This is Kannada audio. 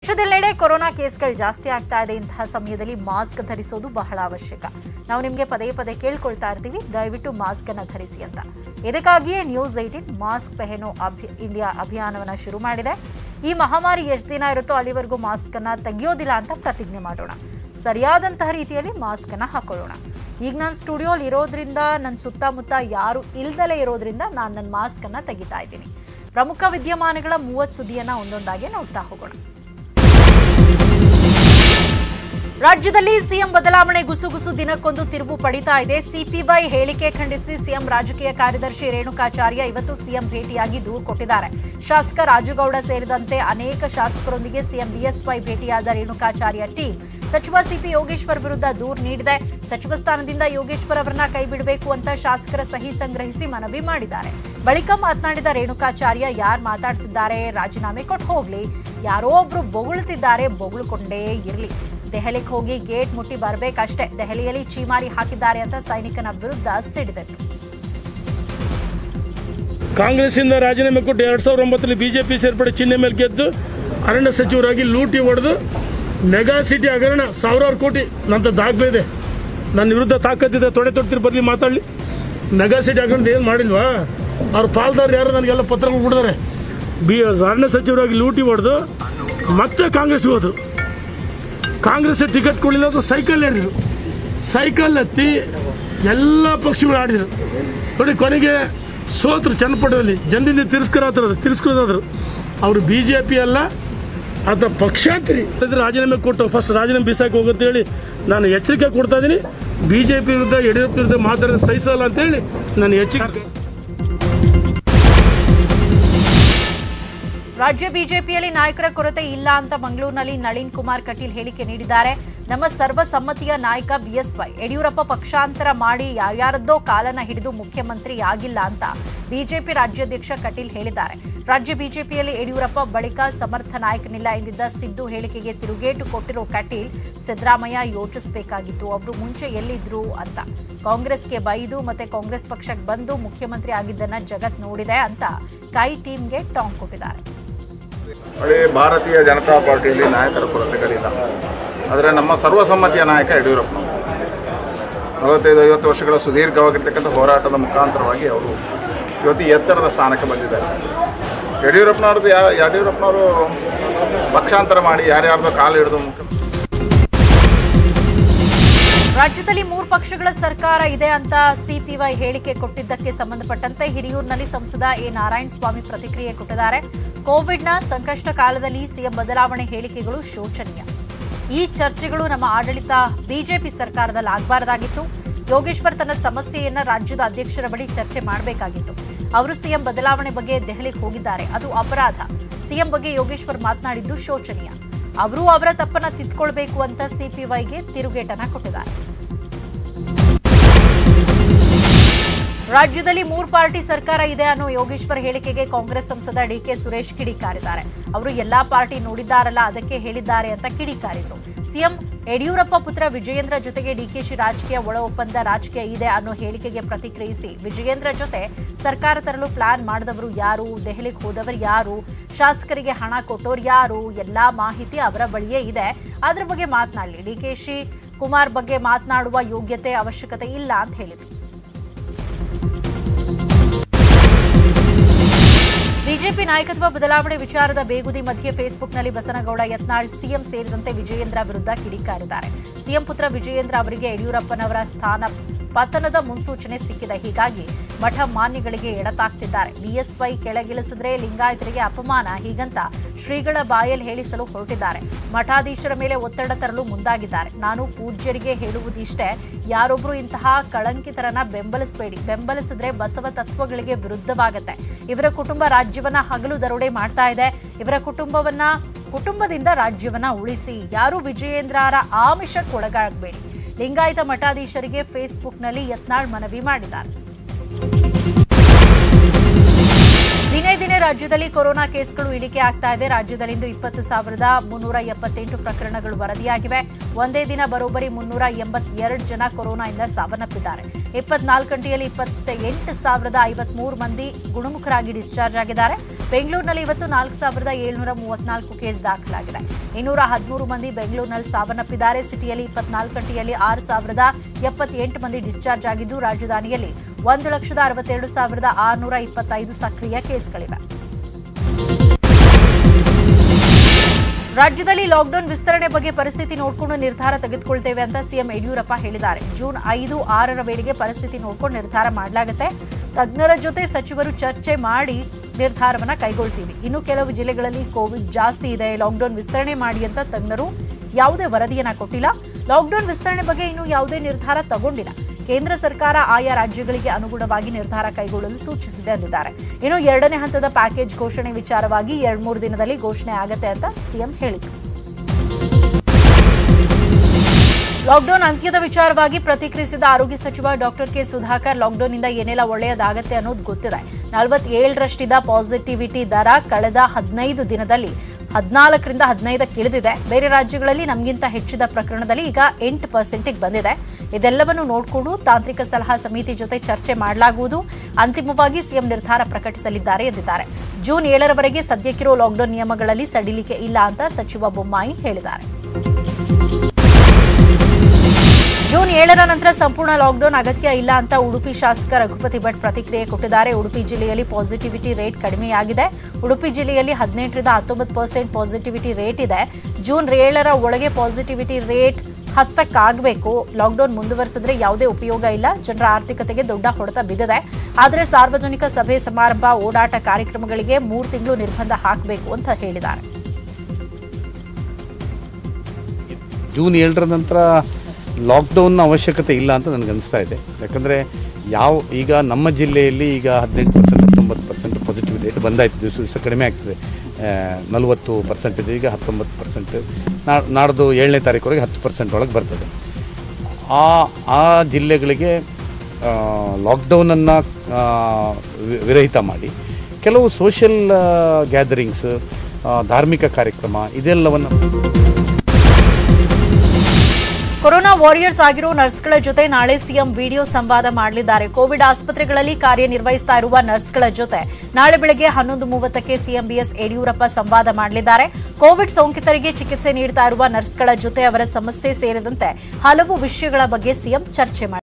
ರಾಜ್ಯದೆಲ್ಲೆಡೆ ಕೊರೋನಾ ಕೇಸ್ಗಳು ಜಾಸ್ತಿ ಆಗ್ತಾ ಇದೆ ಇಂತಹ ಸಮಯದಲ್ಲಿ ಮಾಸ್ಕ್ ಧರಿಸೋದು ಬಹಳ ಅವಶ್ಯಕ ನಾವು ನಿಮಗೆ ಪದೇ ಪದೇ ಕೇಳ್ಕೊಳ್ತಾ ಇರ್ತೀವಿ ದಯವಿಟ್ಟು ಮಾಸ್ಕ್ ಅನ್ನ ಧರಿಸಿ ಅಂತ ಇದಕ್ಕಾಗಿಯೇ ನ್ಯೂಸ್ ಏಯ್ಟೀನ್ ಮಾಸ್ಕ್ ಪೆಹೆನೋ ಅಭಿ ಇಂಡಿಯಾ ಅಭಿಯಾನವನ್ನ ಶುರು ಮಾಡಿದೆ ಈ ಮಹಾಮಾರಿ ಎಷ್ಟು ದಿನ ಇರುತ್ತೋ ಅಲ್ಲಿವರೆಗೂ ಮಾಸ್ಕ್ ಅನ್ನ ತೆಗೆಯೋದಿಲ್ಲ ಅಂತ ಪ್ರತಿಜ್ಞೆ ಮಾಡೋಣ ಸರಿಯಾದಂತಹ ರೀತಿಯಲ್ಲಿ ಮಾಸ್ಕ್ ಅನ್ನ ಹಾಕೊಳ್ಳೋಣ ಈಗ ನಾನು ಸ್ಟುಡಿಯೋಲಿ ಇರೋದ್ರಿಂದ ನನ್ನ ಸುತ್ತಮುತ್ತ ಯಾರು ಇಲ್ದಲೇ ಇರೋದ್ರಿಂದ ನಾನು ನನ್ನ ಮಾಸ್ಕ್ ಅನ್ನ ತೆಗಿತಾ ಇದ್ದೀನಿ ಪ್ರಮುಖ ವಿದ್ಯಮಾನಗಳ ಮೂವತ್ತು ಸುದ್ದಿಯನ್ನ ಒಂದೊಂದಾಗಿ ನೋಡ್ತಾ ಹೋಗೋಣ ರಾಜ್ಯದಲ್ಲಿ ಸಿಎಂ ಬದಲಾವಣೆ ಗುಸುಗುಸು ದಿನಕ್ಕೊಂದು ತಿರುವು ಪಡಿತಾ ಇದೆ ಸಿಪಿವೈ ಹೇಳಿಕೆ ಖಂಡಿಸಿ ಸಿಎಂ ರಾಜಕೀಯ ಕಾರ್ಯದರ್ಶಿ ರೇಣುಕಾಚಾರ್ಯ ಇವತ್ತು ಸಿಎಂ ಭೇಟಿಯಾಗಿ ದೂರು ಕೊಟ್ಟಿದ್ದಾರೆ ಶಾಸಕ ರಾಜುಗೌಡ ಸೇರಿದಂತೆ ಅನೇಕ ಶಾಸಕರೊಂದಿಗೆ ಸಿಎಂ ಬಿಎಸ್ವೈ ಭೇಟಿಯಾದ ರೇಣುಕಾಚಾರ್ಯ ಟೀಮ್ ಸಚಿವ ಸಿಪಿ ಯೋಗೇಶ್ವರ್ ವಿರುದ್ಧ ದೂರು ನೀಡಿದೆ ಸಚಿವ ಸ್ಥಾನದಿಂದ ಯೋಗೇಶ್ವರ್ ಅವರನ್ನ ಕೈಬಿಡಬೇಕು ಅಂತ ಶಾಸಕರ ಸಹಿ ಸಂಗ್ರಹಿಸಿ ಮನವಿ ಮಾಡಿದ್ದಾರೆ ಬಳಿಕ ಮಾತನಾಡಿದ ರೇಣುಕಾಚಾರ್ಯ ಯಾರು ಮಾತಾಡ್ತಿದ್ದಾರೆ ರಾಜೀನಾಮೆ ಕೊಟ್ಟು ಹೋಗ್ಲಿ ಯಾರೋ ಒಬ್ರು ಬೊಗಳುತ್ತಿದ್ದಾರೆ ಬೊಗಳುಕೊಂಡೇ ಇರಲಿ ದೆಹಲಿಗೆ ಹೋಗಿ ಗೇಟ್ ಮುಟ್ಟಿ ಬರಬೇಕಷ್ಟೇ ದೆಹಲಿಯಲ್ಲಿ ಚೀಮಾರಿ ಹಾಕಿದ್ದಾರೆ ಅಂತ ಸೈನಿಕನ ವಿರುದ್ಧ ಸಿಡಿದರು ಕಾಂಗ್ರೆಸ್ಸಿಂದ ರಾಜೀನಾಮೆ ಕೊಟ್ಟು ಎರಡು ಸಾವಿರದ ಒಂಬತ್ತರಲ್ಲಿ ಬಿಜೆಪಿ ಸೇರ್ಪಡೆ ಚಿಹ್ನೆ ಮೇಲೆ ಗೆದ್ದು ಅರಣ್ಯ ಸಚಿವರಾಗಿ ಲೂಟಿ ಹೊಡೆದು ಮೆಗಾ ಸಿಟಿ ಹಗರಣ ಸಾವಿರಾರು ಕೋಟಿ ನಂತ ದಾಖಲೆ ಇದೆ ನನ್ನ ವಿರುದ್ಧ ತಾಕತ್ತಿದೆ ತೊಡೆ ತೊಡ್ತಿರ್ ಬರಲಿ ಮಾತಾಡಲಿ ಮೆಗಾ ಸಿಟಿ ಹಗರಣ ಏನು ಮಾಡಿಲ್ವಾ ಅವ್ರ ಪಾಲ್ದಾರ್ ಯಾರು ನನಗೆಲ್ಲ ಪತ್ರಗಳು ಕೊಡ್ತಾರೆ ಬಿ ಅರಣ್ಯ ಸಚಿವರಾಗಿ ಲೂಟಿ ಹೊಡೆದು ಮತ್ತೆ ಕಾಂಗ್ರೆಸ್ಗೆ ಹೋದ್ರು ಕಾಂಗ್ರೆಸ್ ಟಿಕೆಟ್ ಕೊಡಲಿಲ್ಲ ಅದು ಸೈಕಲ್ ಏರಿದ್ರು ಸೈಕಲ್ ಹತ್ತಿ ಎಲ್ಲ ಪಕ್ಷಗಳು ಆಡಿದ್ರು ನೋಡಿ ಕೊನೆಗೆ ಸೋತರು ಚನ್ನಪಟ್ಟಣದಲ್ಲಿ ಜನರಿಂದ ತಿರಸ್ಕಾರ ಆತರ ತಿರಸ್ಕೃತಾದ್ರು ಅವರು ಬಿ ಜೆ ಪಿ ಅಲ್ಲ ಅಥವಾ ಪಕ್ಷಾಂತರಿ ಇದ್ರೆ ರಾಜೀನಾಮೆ ಕೊಟ್ಟು ಫಸ್ಟ್ ರಾಜೀನಾಮೆ ಬಿಸಾಕಿ ಹೋಗುತ್ತೆ ಹೇಳಿ ನಾನು ಎಚ್ಚರಿಕೆ ಕೊಡ್ತಾ ಇದ್ದೀನಿ ಬಿ ಜೆ ಪಿ ವಿರುದ್ಧ ಯಡಿಯೂರಪ್ಪ ವಿರುದ್ಧ ಮಾತಾಡೋದು ಸಹಿಸಲ್ಲ ಅಂತೇಳಿ ನಾನು ಎಚ್ಚರಿಕೆ ರಾಜ್ಯ ಬಿಜೆಪಿಯಲ್ಲಿ ನಾಯಕರ ಕೊರತೆ ಇಲ್ಲ ಅಂತ ಮಂಗಳೂರಿನಲ್ಲಿ ನಳಿನ್ ಕುಮಾರ್ ಕಟೀಲ್ ಹೇಳಿಕೆ ನೀಡಿದ್ದಾರೆ ನಮ್ಮ ಸರ್ವಸಮ್ಮತಿಯ ನಾಯಕ ಬಿಎಸ್ವೈ ಯಡಿಯೂರಪ್ಪ ಪಕ್ಷಾಂತರ ಮಾಡಿ ಯಾರ್ಯಾರದ್ದೋ ಕಾಲನ ಹಿಡಿದು ಮುಖ್ಯಮಂತ್ರಿ ಆಗಿಲ್ಲ ಅಂತ ಬಿಜೆಪಿ ರಾಜ್ಯಾಧ್ಯಕ್ಷ ಕಟೀಲ್ ಹೇಳಿದ್ದಾರೆ ರಾಜ್ಯ ಬಿಜೆಪಿಯಲ್ಲಿ ಯಡಿಯೂರಪ್ಪ ಬಳಿಕ ಸಮರ್ಥ ನಾಯಕನಿಲ್ಲ ಎಂದಿದ್ದ ಸಿದ್ದು ಹೇಳಿಕೆಗೆ ತಿರುಗೇಟು ಕೊಟ್ಟಿರೋ ಕಟೀಲ್ ಸಿದ್ದರಾಮಯ್ಯ ಯೋಚಿಸಬೇಕಾಗಿತ್ತು ಅವರು ಮುಂಚೆ ಎಲ್ಲಿದ್ರು ಅಂತ ಕಾಂಗ್ರೆಸ್ಗೆ ಬೈದು ಮತ್ತೆ ಕಾಂಗ್ರೆಸ್ ಪಕ್ಷಕ್ಕೆ ಬಂದು ಮುಖ್ಯಮಂತ್ರಿ ಆಗಿದ್ದನ್ನ ಜಗತ್ ನೋಡಿದೆ ಅಂತ ಕೈ ಟೀಮ್ಗೆ ಟಾಂಗ್ ಕೊಟ್ಟಿದ್ದಾರೆ ನೋಡಿ ಭಾರತೀಯ ಜನತಾ ಪಾರ್ಟಿಯಲ್ಲಿ ನಾಯಕರ ಕೊರತೆಗಳಿಲ್ಲ ಆದರೆ ನಮ್ಮ ಸರ್ವಸಮ್ಮತಿಯ ನಾಯಕ ಯಡಿಯೂರಪ್ಪನವರು ನಲವತ್ತೈದು ಐವತ್ತು ವರ್ಷಗಳ ಸುದೀರ್ಘವಾಗಿರ್ತಕ್ಕಂಥ ಹೋರಾಟದ ಮುಖಾಂತರವಾಗಿ ಅವರು ಇವತ್ತು ಈ ಎತ್ತರದ ಸ್ಥಾನಕ್ಕೆ ಬಂದಿದ್ದಾರೆ ಯಡಿಯೂರಪ್ಪನವ್ರದ್ದು ಯಾ ಯಡಿಯೂರಪ್ಪನವರು ಪಕ್ಷಾಂತರ ಮಾಡಿ ಯಾರ್ಯಾರ್ದೋ ಕಾಲು ಹಿಡಿದು ಮುಖ್ಯ ರಾಜ್ಯದಲ್ಲಿ ಮೂರು ಪಕ್ಷಗಳ ಸರ್ಕಾರ ಇದೆ ಅಂತ ಸಿಪಿವೈ ಹೇಳಿಕೆ ಕೊಟ್ಟಿದ್ದಕ್ಕೆ ಸಂಬಂಧಪಟ್ಟಂತೆ ಹಿರಿಯೂರಿನಲ್ಲಿ ಸಂಸದ ಎ ನಾರಾಯಣ ಸ್ವಾಮಿ ಪ್ರತಿಕ್ರಿಯೆ ಕೊಟ್ಟಿದ್ದಾರೆ ಕೋವಿಡ್ನ ಸಂಕಷ್ಟ ಕಾಲದಲ್ಲಿ ಸಿಎಂ ಬದಲಾವಣೆ ಹೇಳಿಕೆಗಳು ಶೋಚನೀಯ ಈ ಚರ್ಚೆಗಳು ನಮ್ಮ ಆಡಳಿತ ಬಿಜೆಪಿ ಸರ್ಕಾರದಲ್ಲಿ ಆಗಬಾರದಾಗಿತ್ತು ಯೋಗೇಶ್ವರ್ ತನ್ನ ಸಮಸ್ಯೆಯನ್ನ ರಾಜ್ಯದ ಅಧ್ಯಕ್ಷರ ಬಳಿ ಚರ್ಚೆ ಮಾಡಬೇಕಾಗಿತ್ತು ಅವರು ಸಿಎಂ ಬದಲಾವಣೆ ಬಗ್ಗೆ ದೆಹಲಿಗೆ ಹೋಗಿದ್ದಾರೆ ಅದು ಅಪರಾಧ ಸಿಎಂ ಬಗ್ಗೆ ಯೋಗೇಶ್ವರ್ ಮಾತನಾಡಿದ್ದು ಶೋಚನೀಯ ಅವರು ಅವರ ತಪ್ಪನ್ನ ತಿದ್ಕೊಳ್ಬೇಕು ಅಂತ ಸಿಪಿವೈಗೆ ತಿರುಗೇಟನ ಕೊಟ್ಟಿದ್ದಾರೆ ರಾಜ್ಯದಲ್ಲಿ ಮೂರು ಪಾರ್ಟಿ ಸರ್ಕಾರ ಇದೆ ಅನ್ನೋ ಯೋಗೇಶ್ವರ್ ಹೇಳಿಕೆಗೆ ಕಾಂಗ್ರೆಸ್ ಸಂಸದ ಡಿಕೆ ಸುರೇಶ್ ಕಿಡಿಕಾರಿದ್ದಾರೆ ಅವರು ಎಲ್ಲಾ ಪಾರ್ಟಿ ನೋಡಿದ್ದಾರಲ್ಲ ಅದಕ್ಕೆ ಹೇಳಿದ್ದಾರೆ ಅಂತ ಕಿಡಿಕಾರಿದ್ರು ಸಿಎಂ ಯಡಿಯೂರಪ್ಪ ಪುತ್ರ ವಿಜಯೇಂದ್ರ ಜೊತೆಗೆ ಡಿಕೆಶಿ ರಾಜಕೀಯ ಒಳ ಒಪ್ಪಂದ ರಾಜಕೀಯ ಇದೆ ಅನ್ನೋ ಹೇಳಿಕೆಗೆ ಪ್ರತಿಕ್ರಿಯಿಸಿ ವಿಜಯೇಂದ್ರ ಜೊತೆ ಸರ್ಕಾರ ತರಲು ಪ್ಲಾನ್ ಮಾಡಿದವರು ಯಾರು ದೆಹಲಿಗೆ ಹೋದವರು ಯಾರು ಶಾಸಕರಿಗೆ ಹಣ ಕೊಟ್ಟೋರು ಯಾರು ಎಲ್ಲಾ ಮಾಹಿತಿ ಅವರ ಬಳಿಯೇ ಇದೆ ಅದ್ರ ಬಗ್ಗೆ ಮಾತನಾಡಲಿ ಡಿಕೆಶಿ ಕುಮಾರ್ ಬಗ್ಗೆ ಮಾತನಾಡುವ ಯೋಗ್ಯತೆ ಅವಶ್ಯಕತೆ ಇಲ್ಲ ಅಂತ ಹೇಳಿದ್ರು ಬಿಜೆಪಿ ನಾಯಕತ್ವ ಬದಲಾವಣೆ ವಿಚಾರದ ಬೇಗುದಿ ಮಧ್ಯೆ ಫೇಸ್ಬುಕ್ನಲ್ಲಿ ಬಸನಗೌಡ ಯತ್ನಾಳ್ ಸಿಎಂ ಸೇರಿದಂತೆ ವಿಜಯೇಂದ್ರ ವಿರುದ್ಧ ಕಿಡಿಕಾರಿದ್ದಾರೆ ಸಿಎಂ ಪುತ್ರ ವಿಜಯೇಂದ್ರ ಅವರಿಗೆ ಯಡಿಯೂರಪ್ಪನವರ ಸ್ಥಾನ ಪತನದ ಮುನ್ಸೂಚನೆ ಸಿಕ್ಕಿದೆ ಹೀಗಾಗಿ ಮಠ ಮಾನ್ಯಗಳಿಗೆ ಎಡತಾಗ್ತಿದ್ದಾರೆ ಬಿಎಸ್ವೈ ಕೆಳಗಿಳಿಸಿದ್ರೆ ಲಿಂಗಾಯತರಿಗೆ ಅಪಮಾನ ಹೀಗಂತ ಶ್ರೀಗಳ ಬಾಯಲ್ಲಿ ಹೇಳಿಸಲು ಹೊರಟಿದ್ದಾರೆ ಮಠಾಧೀಶರ ಮೇಲೆ ಒತ್ತಡ ತರಲು ಮುಂದಾಗಿದ್ದಾರೆ ನಾನು ಪೂಜ್ಯರಿಗೆ ಹೇಳುವುದಿಷ್ಟೇ ಯಾರೊಬ್ರು ಇಂತಹ ಕಳಂಕಿತರನ್ನ ಬೆಂಬಲಿಸಬೇಡಿ ಬೆಂಬಲಿಸಿದ್ರೆ ಬಸವ ತತ್ವಗಳಿಗೆ ವಿರುದ್ಧವಾಗತ್ತೆ ಇವರ ಕುಟುಂಬ ರಾಜ್ಯವನ್ನ ಹಗಲು ದರೋಡೆ ಮಾಡ್ತಾ ಇದೆ ಇವರ ಕುಟುಂಬವನ್ನ ಕುಟುಂಬದಿಂದ ರಾಜ್ಯವನ್ನ ಉಳಿಸಿ ಯಾರು ವಿಜಯೇಂದ್ರರ ಆಮಿಷಕ್ಕೆ ಒಳಗಾಗಬೇಡಿ ಲಿಂಗಾಯತ ಮಠಾಧೀಶರಿಗೆ ಫೇಸ್ಬುಕ್ನಲ್ಲಿ ಯತ್ನಾಳ್ ಮನವಿ ಮಾಡಿದ್ದಾರೆ ದಿನೇ ದಿನೇ ರಾಜ್ಯದಲ್ಲಿ ಕೊರೋನಾ ಕೇಸ್ಗಳು ಇಳಿಕೆ ಆಗ್ತಾ ಇದೆ ರಾಜ್ಯದಲ್ಲಿಂದು ಇಪ್ಪತ್ತು ಸಾವಿರದ ಮುನ್ನೂರ ಎಪ್ಪತ್ತೆಂಟು ಪ್ರಕರಣಗಳು ವರದಿಯಾಗಿವೆ ಒಂದೇ ದಿನ ಬರೋಬ್ಬರಿ ಮುನ್ನೂರ ಎಂಬತ್ತೆರಡು ಜನ ಕೊರೋನಾದಿಂದ ಸಾವನ್ನಪ್ಪಿದ್ದಾರೆ ಇಪ್ಪತ್ನಾಲ್ಕು ಗಂಟೆಯಲ್ಲಿ ಇಪ್ಪತ್ತ ಎಂಟು ಸಾವಿರದ ಐವತ್ಮೂರು ಮಂದಿ ಗುಣಮುಖರಾಗಿ ಡಿಸ್ಚಾರ್ಜ್ ಆಗಿದ್ದಾರೆ ಬೆಂಗಳೂರಿನಲ್ಲಿ ಇವತ್ತು ನಾಲ್ಕು ಸಾವಿರದ ಏಳ್ನೂರ ಮೂವತ್ನಾಲ್ಕು ಕೇಸ್ ದಾಖಲಾಗಿದೆ ಇನ್ನೂರ ಹದಿಮೂರು ಮಂದಿ ಬೆಂಗಳೂರಿನಲ್ಲಿ ಸಾವನ್ನಪ್ಪಿದ್ದಾರೆ ಸಿಟಿಯಲ್ಲಿ ಇಪ್ಪತ್ನಾಲ್ಕು ಗಂಟೆಯಲ್ಲಿ ಆರು ಸಾವಿರದ ಎಪ್ಪತ್ತೆಂಟು ಮಂದಿ ಡಿಸ್ಚಾರ್ಜ್ ಆಗಿದ್ದು ರಾಜಧಾನಿಯಲ್ಲಿ ಒಂದು ಲಕ್ಷದ ಅರವತ್ತೆರಡು ಸಾವಿರದ ಆರುನೂರ ಇಪ್ಪತ್ತೈದು ಸಕ್ರಿಯ ಕೇಸ್ಗಳಿವೆ ರಾಜ್ಯದಲ್ಲಿ ಲಾಕ್ಡೌನ್ ವಿಸ್ತರಣೆ ಬಗ್ಗೆ ಪರಿಸ್ಥಿತಿ ನೋಡಿಕೊಂಡು ನಿರ್ಧಾರ ತೆಗೆದುಕೊಳ್ತೇವೆ ಅಂತ ಸಿಎಂ ಯಡಿಯೂರಪ್ಪ ಹೇಳಿದ್ದಾರೆ ಜೂನ್ ಐದು ಆರರ ವೇಳೆಗೆ ಪರಿಸ್ಥಿತಿ ನೋಡ್ಕೊಂಡು ನಿರ್ಧಾರ ಮಾಡಲಾಗುತ್ತೆ ತಜ್ಞರ ಜೊತೆ ಸಚಿವರು ಚರ್ಚೆ ಮಾಡಿ ನಿರ್ಧಾರವನ್ನ ಕೈಗೊಳ್ತೀವಿ ಇನ್ನು ಕೆಲವು ಜಿಲ್ಲೆಗಳಲ್ಲಿ ಕೋವಿಡ್ ಜಾಸ್ತಿ ಇದೆ ಲಾಕ್ಡೌನ್ ವಿಸ್ತರಣೆ ಮಾಡಿ ಅಂತ ತಜ್ಞರು ಯಾವುದೇ ವರದಿಯನ್ನ ಕೊಟ್ಟಿಲ್ಲ ಲಾಕ್ಡೌನ್ ವಿಸ್ತರಣೆ ಬಗ್ಗೆ ಇನ್ನೂ ಯಾವುದೇ ನಿರ್ಧಾರ ತಗೊಂಡಿಲ್ಲ ಕೇಂದ್ರ ಸರ್ಕಾರ ಆಯಾ ರಾಜ್ಯಗಳಿಗೆ ಅನುಗುಣವಾಗಿ ನಿರ್ಧಾರ ಕೈಗೊಳ್ಳಲು ಸೂಚಿಸಿದೆ ಎಂದಿದ್ದಾರೆ ಇನ್ನು ಎರಡನೇ ಹಂತದ ಪ್ಯಾಕೇಜ್ ಘೋಷಣೆ ವಿಚಾರವಾಗಿ ಎರಡ್ ಮೂರು ದಿನದಲ್ಲಿ ಘೋಷಣೆ ಆಗತ್ತೆ ಅಂತ ಸಿಎಂ ಹೇಳಿದರು ಲಾಕ್ಡೌನ್ ಅಂತ್ಯದ ವಿಚಾರವಾಗಿ ಪ್ರತಿಕ್ರಿಯಿಸಿದ ಆರೋಗ್ಯ ಸಚಿವ ಡಾಕ್ಟರ್ ಕೆ ಸುಧಾಕರ್ ಲಾಕ್ಡೌನ್ನಿಂದ ಏನೆಲ್ಲ ಒಳ್ಳೆಯದಾಗತ್ತೆ ಅನ್ನೋದು ಗೊತ್ತಿದೆ ನಲವತ್ತೇಳರಷ್ಟಿದ್ದ ಪಾಸಿಟಿವಿಟಿ ದರ ಕಳೆದ ಹದಿನೈದು ದಿನದಲ್ಲಿ ಹದಿನಾಲ್ಕರಿಂದ ಹದಿನೈದಕ್ಕೆ ಇಳಿದಿದೆ ಬೇರೆ ರಾಜ್ಯಗಳಲ್ಲಿ ನಮಗಿಂತ ಹೆಚ್ಚಿದ ಪ್ರಕರಣದಲ್ಲಿ ಈಗ ಎಂಟು ಪರ್ಸೆಂಟಿಗೆ ಬಂದಿದೆ ಇದೆಲ್ಲವನ್ನು ನೋಡಿಕೊಂಡು ತಾಂತ್ರಿಕ ಸಲಹಾ ಸಮಿತಿ ಜೊತೆ ಚರ್ಚೆ ಮಾಡಲಾಗುವುದು ಅಂತಿಮವಾಗಿ ಸಿಎಂ ನಿರ್ಧಾರ ಪ್ರಕಟಿಸಲಿದ್ದಾರೆ ಎಂದಿದ್ದಾರೆ ಜೂನ್ ಏಳರವರೆಗೆ ಸದ್ಯಕ್ಕಿರೋ ಲಾಕ್ಡೌನ್ ನಿಯಮಗಳಲ್ಲಿ ಸಡಿಲಿಕೆ ಇಲ್ಲ ಅಂತ ಸಚಿವ ಬೊಮ್ಮಾಯಿ ಹೇಳಿದ್ದಾರೆ ಜೂನ್ ಏಳರ ನಂತರ ಸಂಪೂರ್ಣ ಲಾಕ್ಡೌನ್ ಅಗತ್ಯ ಇಲ್ಲ ಅಂತ ಉಡುಪಿ ಶಾಸಕ ರಘುಪತಿ ಭಟ್ ಪ್ರತಿಕ್ರಿಯೆ ಕೊಟ್ಟಿದ್ದಾರೆ ಉಡುಪಿ ಜಿಲ್ಲೆಯಲ್ಲಿ ಪಾಸಿಟಿವಿಟಿ ರೇಟ್ ಕಡಿಮೆಯಾಗಿದೆ ಉಡುಪಿ ಜಿಲ್ಲೆಯಲ್ಲಿ ಹದಿನೆಂಟರಿಂದ ಹತ್ತೊಂಬತ್ತು ಪರ್ಸೆಂಟ್ ಪಾಸಿಟಿವಿಟಿ ರೇಟ್ ಇದೆ ಜೂನ್ ಏಳರ ಒಳಗೆ ಪಾಸಿಟಿವಿಟಿ ರೇಟ್ ಹತ್ತಕ್ಕಾಗಬೇಕು ಲಾಕ್ಡೌನ್ ಮುಂದುವರೆಸಿದ್ರೆ ಯಾವುದೇ ಉಪಯೋಗ ಇಲ್ಲ ಜನರ ಆರ್ಥಿಕತೆಗೆ ದೊಡ್ಡ ಹೊಡೆತ ಬಿದ್ದಿದೆ ಆದರೆ ಸಾರ್ವಜನಿಕ ಸಭೆ ಸಮಾರಂಭ ಓಡಾಟ ಕಾರ್ಯಕ್ರಮಗಳಿಗೆ ಮೂರು ತಿಂಗಳು ನಿರ್ಬಂಧ ಹಾಕಬೇಕು ಅಂತ ಹೇಳಿದ್ದಾರೆ ಜೂನ್ ಏಳರ ನಂತರ ಲಾಕ್ಡೌನ್ನ ಅವಶ್ಯಕತೆ ಇಲ್ಲ ಅಂತ ನನಗೆ ಅನಿಸ್ತಾ ಇದೆ ಯಾಕಂದರೆ ಯಾವ ಈಗ ನಮ್ಮ ಜಿಲ್ಲೆಯಲ್ಲಿ ಈಗ ಹದಿನೆಂಟು ಪರ್ಸೆಂಟ್ ಹತ್ತೊಂಬತ್ತು ಪರ್ಸೆಂಟ್ ಪಾಸಿಟಿವ್ ರೇಟ್ ಬಂದಾಯ್ತು ದಿವಸ ದಿವಸ ಕಡಿಮೆ ಆಗ್ತದೆ ನಲವತ್ತು ಪರ್ಸೆಂಟ್ ಇದೆ ಈಗ ಹತ್ತೊಂಬತ್ತು ಪರ್ಸೆಂಟ್ ನಾಡ್ದು ಏಳನೇ ತಾರೀಕುವರೆಗೆ ಹತ್ತು ಪರ್ಸೆಂಟ್ ಒಳಗೆ ಬರ್ತದೆ ಆ ಆ ಜಿಲ್ಲೆಗಳಿಗೆ ಲಾಕ್ಡೌನನ್ನು ವಿರಹಿತ ಮಾಡಿ ಕೆಲವು ಸೋಷಿಯಲ್ ಗ್ಯಾದರಿಂಗ್ಸ್ ಧಾರ್ಮಿಕ ಕಾರ್ಯಕ್ರಮ ಇದೆಲ್ಲವನ್ನು ಕೊರೋನಾ ವಾರಿಯರ್ಸ್ ಆಗಿರೋ ನರ್ಸ್ಗಳ ಜೊತೆ ನಾಳೆ ಸಿಎಂ ವಿಡಿಯೋ ಸಂವಾದ ಮಾಡಲಿದ್ದಾರೆ ಕೋವಿಡ್ ಆಸ್ಪತ್ರೆಗಳಲ್ಲಿ ಕಾರ್ಯನಿರ್ವಹಿಸ್ತಾ ಇರುವ ನರ್ಸ್ಗಳ ಜೊತೆ ನಾಳೆ ಬೆಳಗ್ಗೆ ಹನ್ನೊಂದು ಮೂವತ್ತಕ್ಕೆ ಸಿಎಂ ಬಿಎಸ್ ಯಡಿಯೂರಪ್ಪ ಸಂವಾದ ಮಾಡಲಿದ್ದಾರೆ ಕೋವಿಡ್ ಸೋಂಕಿತರಿಗೆ ಚಿಕಿತ್ಸೆ ನೀಡ್ತಾ ಇರುವ ನರ್ಸ್ಗಳ ಜೊತೆ ಅವರ ಸಮಸ್ಯೆ ಸೇರಿದಂತೆ ಹಲವು ವಿಷಯಗಳ ಬಗ್ಗೆ ಸಿಎಂ ಚರ್ಚೆ ಮಾಡಿದ್ದಾರೆ